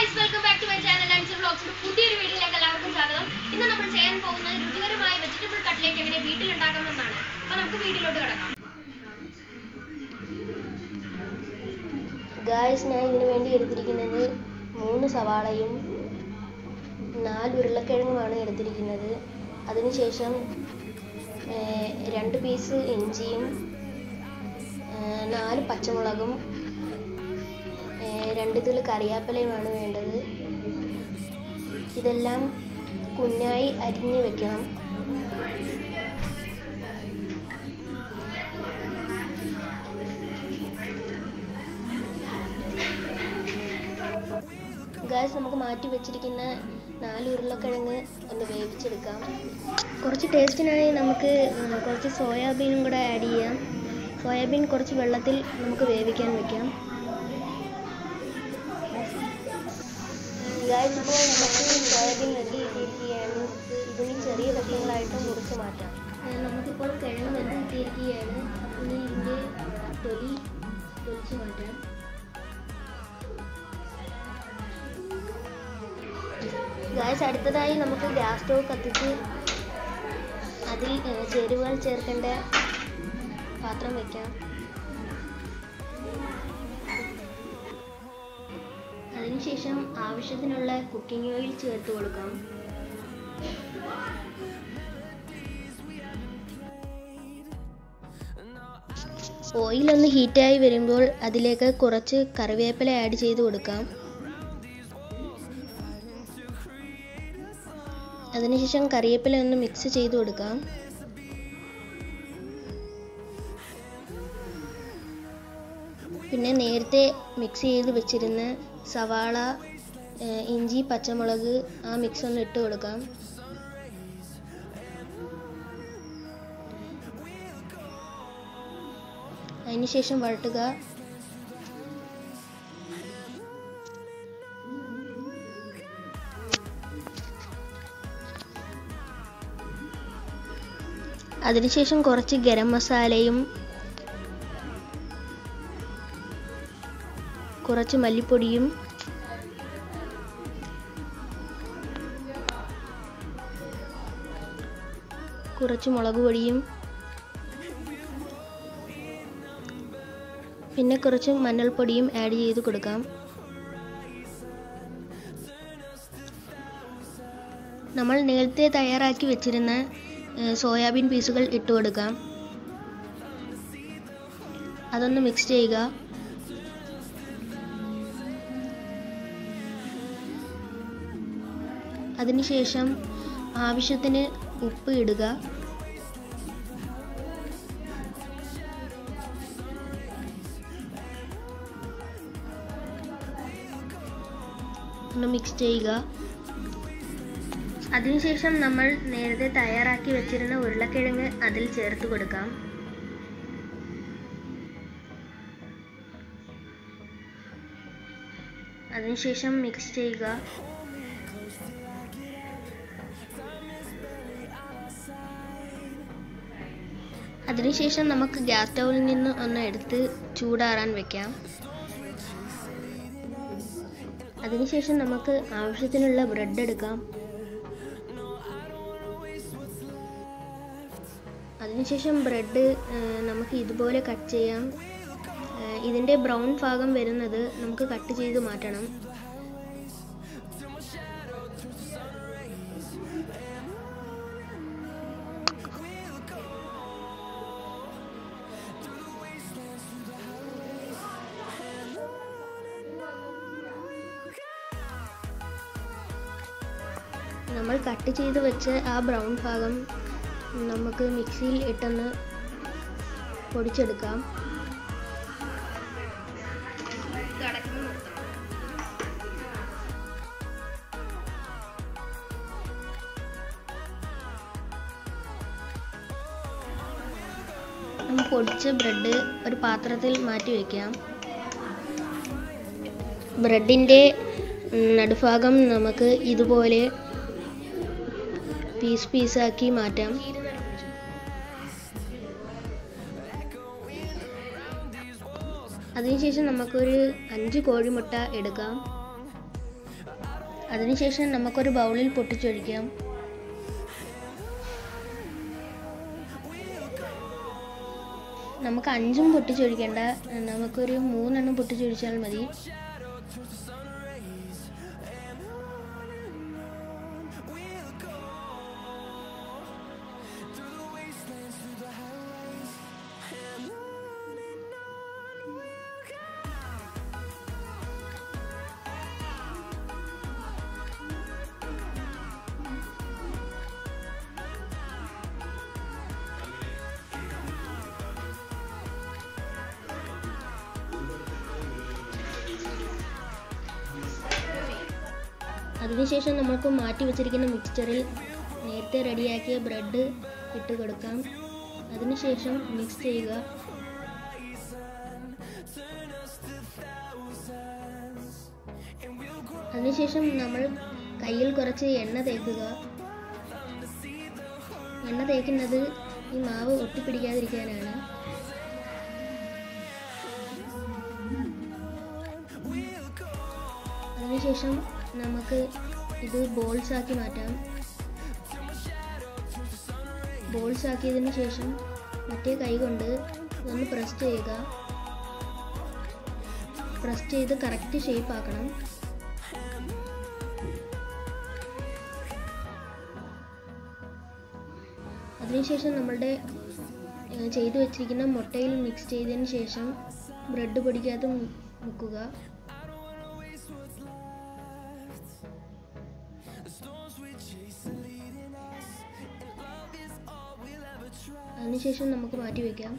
guys welcome back to my channel Ansar വ്ളോഗ്സിന്റെ പുതിയൊരു വീഡിയോയിലേക്ക് എല്ലാവർക്കും സ്വാഗതം ഇന്ന് നമ്മൾ ചെയ്യാൻ പോകുന്നത് രുചികരമായ വെജിറ്റബിൾ കട്ട്ലേറ്റ് എങ്ങനെ വീട്ടിൽ ഉണ്ടാക്കാമെന്നാണ് അപ്പൊ നമുക്ക് വീഡിയോയിലോട്ട് കിടക്കാം ഗായ്സ് ഞാൻ ഇതിനു വേണ്ടി എടുത്തിരിക്കുന്നത് മൂന്ന് സവാളയും നാല് ഉരുളക്കിഴങ്ങുമാണ് എടുത്തിരിക്കുന്നത് അതിനുശേഷം ഏർ, രണ്ട് പീസ് ഇഞ്ചിയും ഏർ, നാല് പച്ചമുളകും ഏർ, രണ്ട് ഇതിൽ കറിവേപ്പിലയുമാണ് വേണ്ടത് ഇതെല്ലാം കുഞ്ഞായി അരിഞ്ഞ് വെക്കണം ഗായ്സ് നമുക്ക് മാറ്റി വെച്ചിരിക്കുന്ന നാല് ഉരുളക്കിഴങ്ങ് ഒന്ന് വേവിച്ചെടുക്കാം കുറച്ച് ടേസ്റ്റിനായി നമുക്ക് ഉം, കുറച്ച് സോയാബീനും കൂടെ ആഡ് ചെയ്യാം സോയാബീൻ കുറച്ച് വെള്ളത്തിൽ നമുക്ക് വേവിക്കാൻ വെക്കാം ഗായ്സ് ഇപ്പോൾ നമുക്ക് സോയാബീൻ വെട്ടി ഇട്ടിരിക്കുകയാണ് ഇതിന് ചെറിയ കഷ്ണങ്ങളായിട്ട് മുറിച്ച് മാറ്റാം ഏ, നമുക്കിപ്പോൾ കിഴങ്ങ് വെട്ടി ഇട്ടിരിക്കുകയാണ് ഇനി ഇതിൻ്റെ തൊലി പൊളിച്ച് മാറ്റാം ഗായ്സ് അടുത്തതായി നമുക്ക് ഗ്യാസ് സ്റ്റവ് കത്തിച്ച് അതിൽ ഏ, ചേരുവകൾ ചേർക്കേണ്ട പാത്രം വെക്കാം അതിനുശേഷം ആവശ്യത്തിനുള്ള കുക്കിംഗ് ഓയിൽ ചേർത്ത് കൊടുക്കാം ഓയിൽ ഒന്ന് ഹീറ്റായി വരുമ്പോൾ അതിലേക്ക് കുറച്ച് കറിവേപ്പില ആഡ് ചെയ്ത് കൊടുക്കാം അതിനുശേഷം കറിവേപ്പില ഒന്ന് മിക്സ് ചെയ്ത് കൊടുക്കാം പിന്നെ നേരത്തെ മിക്സ് ചെയ്ത് വെച്ചിരുന്ന സവാള ഏഹ് ഇഞ്ചി പച്ചമുളക് ആ മിക്സ് ഒന്ന് ഇട്ട് കൊടുക്കാം അതിനുശേഷം വഴട്ടുക അതിനുശേഷം കുറച്ച് ഗരം മസാലയും കുറച്ച് മല്ലിപ്പൊടിയും കുറച്ച് മുളക് പൊടിയും പിന്നെ കുറച്ച് മഞ്ഞൾപ്പൊടിയും ആഡ് ചെയ്ത് കൊടുക്കാം നമ്മൾ നേരത്തെ തയ്യാറാക്കി വെച്ചിരുന്ന ഏഹ്, സോയാബീൻ പീസുകൾ ഇട്ട് കൊടുക്കാം അതൊന്ന് മിക്സ് ചെയ്യുക അതിനുശേഷം ആവശ്യത്തിന് ഉപ്പ് ഇടുക ഒന്ന് മിക്സ് ചെയ്യുക അതിനുശേഷം നമ്മൾ നേരത്തെ തയ്യാറാക്കി വെച്ചിരുന്ന ഉരുളക്കിഴങ്ങ് അതിൽ ചേർത്ത് കൊടുക്കാം അതിനുശേഷം മിക്സ് ചെയ്യുക അതിനുശേഷം നമുക്ക് ഗ്യാസ് സ്റ്റൗവിൽ നിന്ന് ഒന്ന് എടുത്ത് ചൂടാറാൻ വെക്കാം അതിനുശേഷം നമുക്ക് ആവശ്യത്തിനുള്ള ബ്രെഡ് എടുക്കാം അതിനുശേഷം ബ്രെഡ് നമുക്ക് ഇതുപോലെ കട്ട് ചെയ്യാം ഏഹ്, ഇതിൻ്റെ ബ്രൗൺ ഭാഗം വരുന്നത് നമുക്ക് കട്ട് ചെയ്ത് മാറ്റണം നമ്മൾ കട്ട് ചെയ്ത് വെച്ച് ആ ബ്രൗൺ ഭാഗം നമുക്ക് മിക്സിയിൽ ഇട്ടൊന്ന് പൊടിച്ചെടുക്കാം നമ്മൾ പൊടിച്ച ബ്രെഡ് ഒരു പാത്രത്തിൽ മാറ്റി വയ്ക്കാം ബ്രെഡിൻ്റെ നടുഭാഗം നമുക്ക് ഇതുപോലെ പീസ് പീസാക്കി മാറ്റാം അതിനുശേഷം നമുക്കൊരു അഞ്ച് കോഴിമുട്ട എടുക്കാം അതിനുശേഷം നമുക്കൊരു ബൗളിൽ പൊട്ടിച്ചൊഴിക്കാം നമുക്ക് അഞ്ചും പൊട്ടിച്ചൊഴിക്കേണ്ട നമുക്കൊരു മൂന്നെണ്ണം പൊട്ടിച്ചൊഴിച്ചാൽ മതി അതിനുശേഷം നമുക്ക് മാറ്റി വെച്ചിരിക്കുന്ന മിക്സ്ചറിൽ നേരത്തെ റെഡിയാക്കിയ ബ്രെഡ് ഇട്ട് കൊടുക്കാം അതിനുശേഷം മിക്സ് ചെയ്യുക അതിനുശേഷം നമ്മൾ കയ്യിൽ കുറച്ച് എണ്ണ തേക്കുക എണ്ണ തേക്കുന്നത് ഈ മാവ് ഒട്ടിപ്പിടിക്കാതിരിക്കാനാണ് അതിനുശേഷം നമുക്ക് ഇത് ബോൾസ് ആക്കി മാറ്റാം ബോൾസ് ആക്കിയതിന് ശേഷം മറ്റേ കൈ കൊണ്ട് ഇതൊന്ന് പ്രസ് ചെയ്യുക പ്രസ് ചെയ്ത് കറക്റ്റ് ഷേപ്പ് ആക്കണം അതിനുശേഷം നമ്മളുടെ ഏഹ്, ചെയ്തു വെച്ചിരിക്കുന്ന മുട്ടയിൽ മിക്സ് ചെയ്തതിന് ശേഷം ബ്രെഡ് പൊടിക്കകത്ത് മു- മുക്കുക അതിനുശേഷം നമുക്ക് മാറ്റി വെക്കാം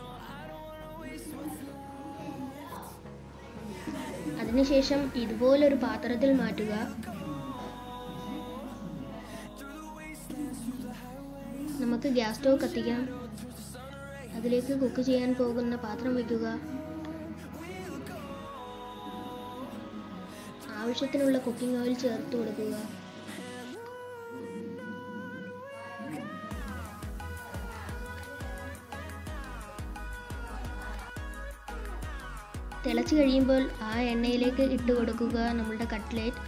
അതിനുശേഷം ഇതുപോലൊരു പാത്രത്തിൽ മാറ്റുക നമുക്ക് ഗ്യാസ് സ്റ്റവ് കത്തിക്കാം അതിലേക്ക് കുക്ക് ചെയ്യാൻ പോകുന്ന പാത്രം വയ്ക്കുക ആവശ്യത്തിനുള്ള കുക്കിംഗ് ഓയിൽ ചേർത്ത് കൊടുക്കുക തിളച്ച് കഴിയുമ്പോൾ ആ എണ്ണയിലേക്ക് ഇട്ട് കൊടുക്കുക നമ്മളുടെ കട്ട്ലേറ്റ്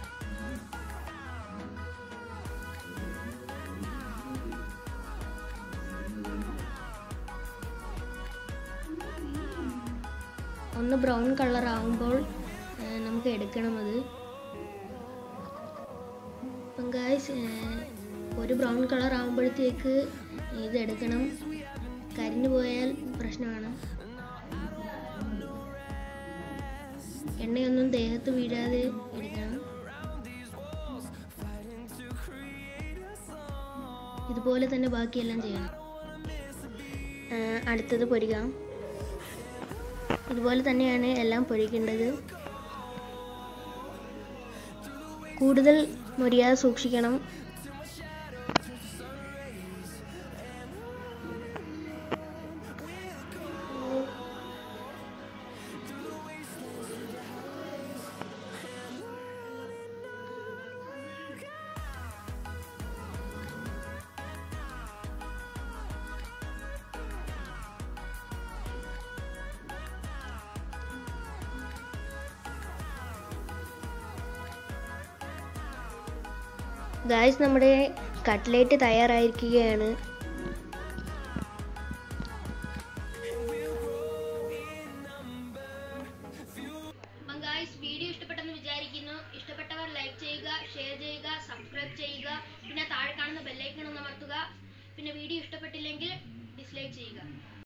ഒന്ന് ബ്രൗൺ കളർ ആകുമ്പോൾ നമുക്ക് എടുക്കണം അത് അപ്പം ഗായ്സ് ഒരു ബ്രൗൺ കളർ ആകുമ്പോഴത്തേക്ക് ഇത് എടുക്കണം കരിഞ്ഞു പോയാൽ പ്രശ്നമാണ് എണ്ണയൊന്നും ദേഹത്ത് വീഴാതെ എടുക്കണം ഇതുപോലെ തന്നെ ബാക്കിയെല്ലാം ചെയ്യണം ആ, അടുത്തത് പൊരിക്കാം ഇതുപോലെ തന്നെയാണ് എല്ലാം പൊരിക്കേണ്ടത് കൂടുതൽ മൊരിയാതെ സൂക്ഷിക്കണം ഗായ്സ് നമ്മുടെ കട്ട്ലേറ്റ് തയ്യാറായിരിക്കുകയാണ് അപ്പം ഗായ്സ് വീഡിയോ ഇഷ്ടപ്പെട്ടെന്ന് വിചാരിക്കുന്നു ഇഷ്ടപ്പെട്ടവർ ലൈക്ക് ചെയ്യുക ഷെയർ ചെയ്യുക സബ്സ്ക്രൈബ് ചെയ്യുക പിന്നെ താഴെ കാണുന്ന ബെല്ലൈക്കൺ ഒന്ന് അമർത്തുക പിന്നെ വീഡിയോ ഇഷ്ടപ്പെട്ടില്ലെങ്കിൽ ഡിസ്ലൈക്ക് ചെയ്യുക